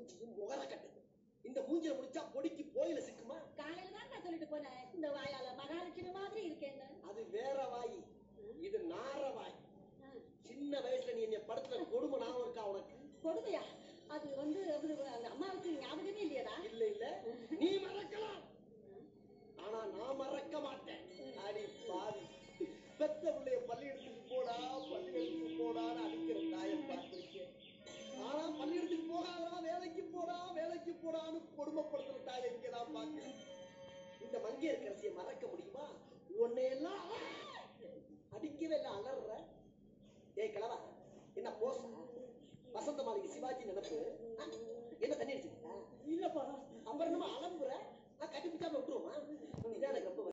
மூஞ்சியும் முகர கட்டு இந்த மூஞ்சில முடிச்சா பொடிக்கு போயில சிக்குமா காலையில தான் நான் சொல்லிட்டு போனேன் இந்த வாயால மகாலட்சுமி மாதிரி இருக்கேன்னு அது வேற வாய் இது நார வாய் சின்ன வயசுல நீ என்னை படத்துல கொடுமை ஞாபகம் இருக்கா உனக்கு கொடுமையா அது வந்து அது அந்த அம்மாவுக்கு ஞாபகமே இல்லையடா இல்ல இல்ல நீ மறக்கலாம் ஆனா நான் மறக்க மாட்டேன் அடி பாவி பெத்த பிள்ளைய பள்ளியிடத்துக்கு போடா பள்ளியிடத்துக்கு போடான்னு அடிக்கிற தாயம் பார்த்திருக்கேன் ஆனா பள்ளியிடத்துக்கு போகாதடா வேலைக்கு போடா வேலைக்கு போடான்னு கொடுமைப்படுத்துற தாயை இங்க நான் பார்க்கிறேன் இந்த மங்கையர்கரசியை மறக்க முடியுமா உன்னையெல்லாம் அடிக்கவே இல்லை அலற ஏய் கிழவா என்ன போசா வசந்த மாளிகை சிவாஜி நினைப்பு ஆ? என்ன தண்ணி அடிச்சுக்கிட்டா இல்லப்பா அப்புறம் நம்ம அலம்புற கட்டி பிடிச்சாம விட்டுருவோமா இதான் எனக்கு ரொம்ப